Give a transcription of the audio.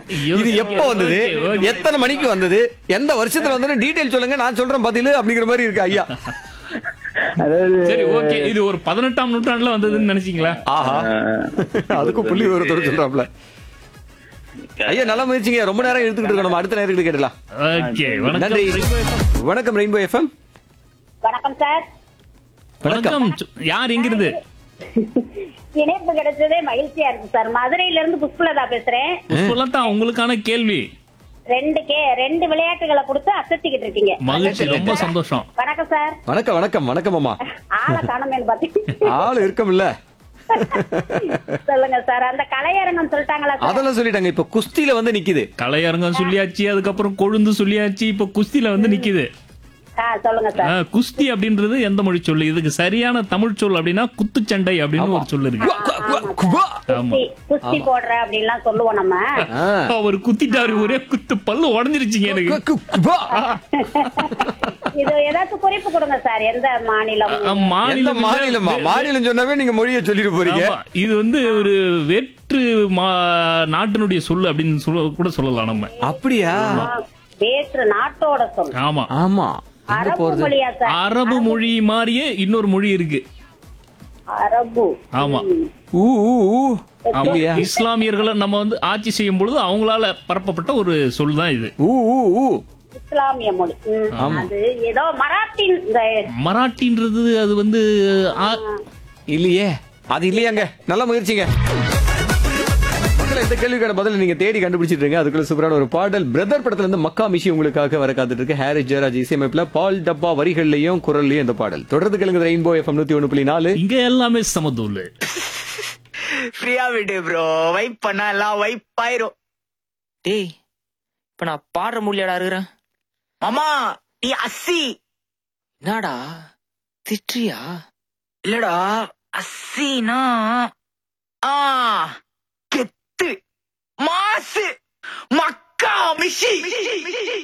இது எப்போ வந்தது Okay, okay. எத்தனை மணிக்கு வந்தது எந்த வருஷத்துல வந்தது டீடைல் சொல்லுங்க நான் சொல்றேன் பதிலு அப்படிங்கிற மாதிரி இருக்கு ஐயா அதாவது சரி ஓகே இது ஒரு பதினெட்டாம் நூற்றாண்டுல வந்ததுன்னு நினைச்சீங்களா ஆஹா அதுக்கும் புள்ளி விவரத்தோட சொல்றாப்ல ஐயா நல்ல முயற்சிங்க ரொம்ப நேரம் எடுத்துக்கிட்டு இருக்கோம் நம்ம அடுத்த நேரத்துக்கு கேட்டலாம் ஓகே வணக்கம் நன்றி வணக்கம் ரெயின்போ எஃப்எம் வணக்கம் சார் வணக்கம் சு- யார் எங்கிருந்து இணைப்பு கிடைச்சதே மகிழ்ச்சியா இருக்கு சார் மதுரையில இருந்து புஷ்பலதா பேசுறேன் சொல்லத்தான் உங்களுக்கான கேள்வி ரெண்டு கே ரெண்டு விளையாட்டுகளை கொடுத்து அசத்திக்கிட்டு இருக்கீங்க மகிழ்ச்சி ரொம்ப சந்தோஷம் வணக்கம் சார் வணக்கம் வணக்கம் வணக்கம் அம்மா ஆளை காணமேனு பாத்தீங்க ஆள் இருக்கமில்ல சொல்லுங்க சார் அந்த கலையரங்கம் சொல்லிட்டாங்களா சார் அதெல்லாம் சொல்லிட்டாங்க இப்ப குஸ்தியில வந்து நிக்குது கலையரங்கம் சொல்லியாச்சு அதுக்கப்புறம் கொழுந்து சொல்லியாச்சு இப்ப குஸ்தில வந்து நிக்குது ஆ, சொல்லுங்க ஆ, சார் குஸ்தி அப்படின்றது எந்த மொழி சொல்லு இதுக்கு சரியான தமிழ் சொல் அப்படின்னா குத்துச்சண்டை அப்படின்னு ஒரு சொல் இருக்கு குவா, குவா, குவா, குவா. ஆமா குஸ்தி குஸ்தி போடுற அப்படின்லாம் சொல்லுவோம் நம்ம ஆ. அவர் குத்திட்டாரு ஒரே குத்து பல்லு உடஞ்சிருச்சுங்க எனக்கு கு- கு- குவா. இது ஏதாச்சும் குறிப்பு கொடுங்க சார் எந்த மாநிலம் ஆ, எந்த மாநிலம் மாநிலமா மாநிலம் சொன்னாவே நீங்க மொழியை சொல்லிட்டு போறீங்க ஆமா, இது வந்து ஒரு வேற்று மா- நாட்டினுடைய சொல் அப்படின்னு சொல்ல கூட சொல்லலாம் நம்ம அப்படியா ஆ, வேற்று நாட்டோட சொல் ஆமா ஆமா எங்க அரபு போறது மொழியா சார் அரபு மொழி மாதிரியே இன்னொரு மொழி இருக்கு அரபு ஆமா ஊ ஊ, ஊ. ஆமா. இல்லையா இஸ்லாமியர்களை நம்ம வந்து ஆட்சி செய்யும் பொழுது அவங்களால பரப்பப்பட்ட ஒரு சொல் தான் இது ஊ ஊ ஊ இஸ்லாமிய மொழி ம், அது ஏதோ மராத்தின் இந்த மராட்டின்றது அது வந்து ஆ, இல்லையே அது இல்லையாங்க நல்ல முயற்சிங்க மக்களே, இந்த கேள்விக்கான பதில் நீங்க தேடி கண்டுபிடிச்சிட்டு இருக்கீங்க அதுக்குள்ள சூப்பரான ஒரு பாடல் பிரதர் படத்துல இருந்து மக்கா மிஷி உங்களுக்காக வர காத்துட்டு இருக்கு ஹாரிஸ் ஜெயராஜ் இசையமைப்புல பால் டப்பா வரிகள்லயும் குரல்லையும் இந்த பாடல் தொடர்ந்து கேளுங்க ரெயின்போ எஃப்எம் நூத்தி ஒண்ணு புள்ளி நாலு இங்க எல்லாமே சமதூள் ஃப்ரீயா விடு ப்ரோ வைப் பண்ணா எல்லாம் வைப் ஆயிரும் டேய் இப்ப நான் பாடுற முடியாடா இருக்கிறேன் மாமா நீ அஸ்ஸி என்னடா திட்டுறியா இல்லடா அஸ்ஸினா ஆ கெத்து மாசு மக்கா மிஷி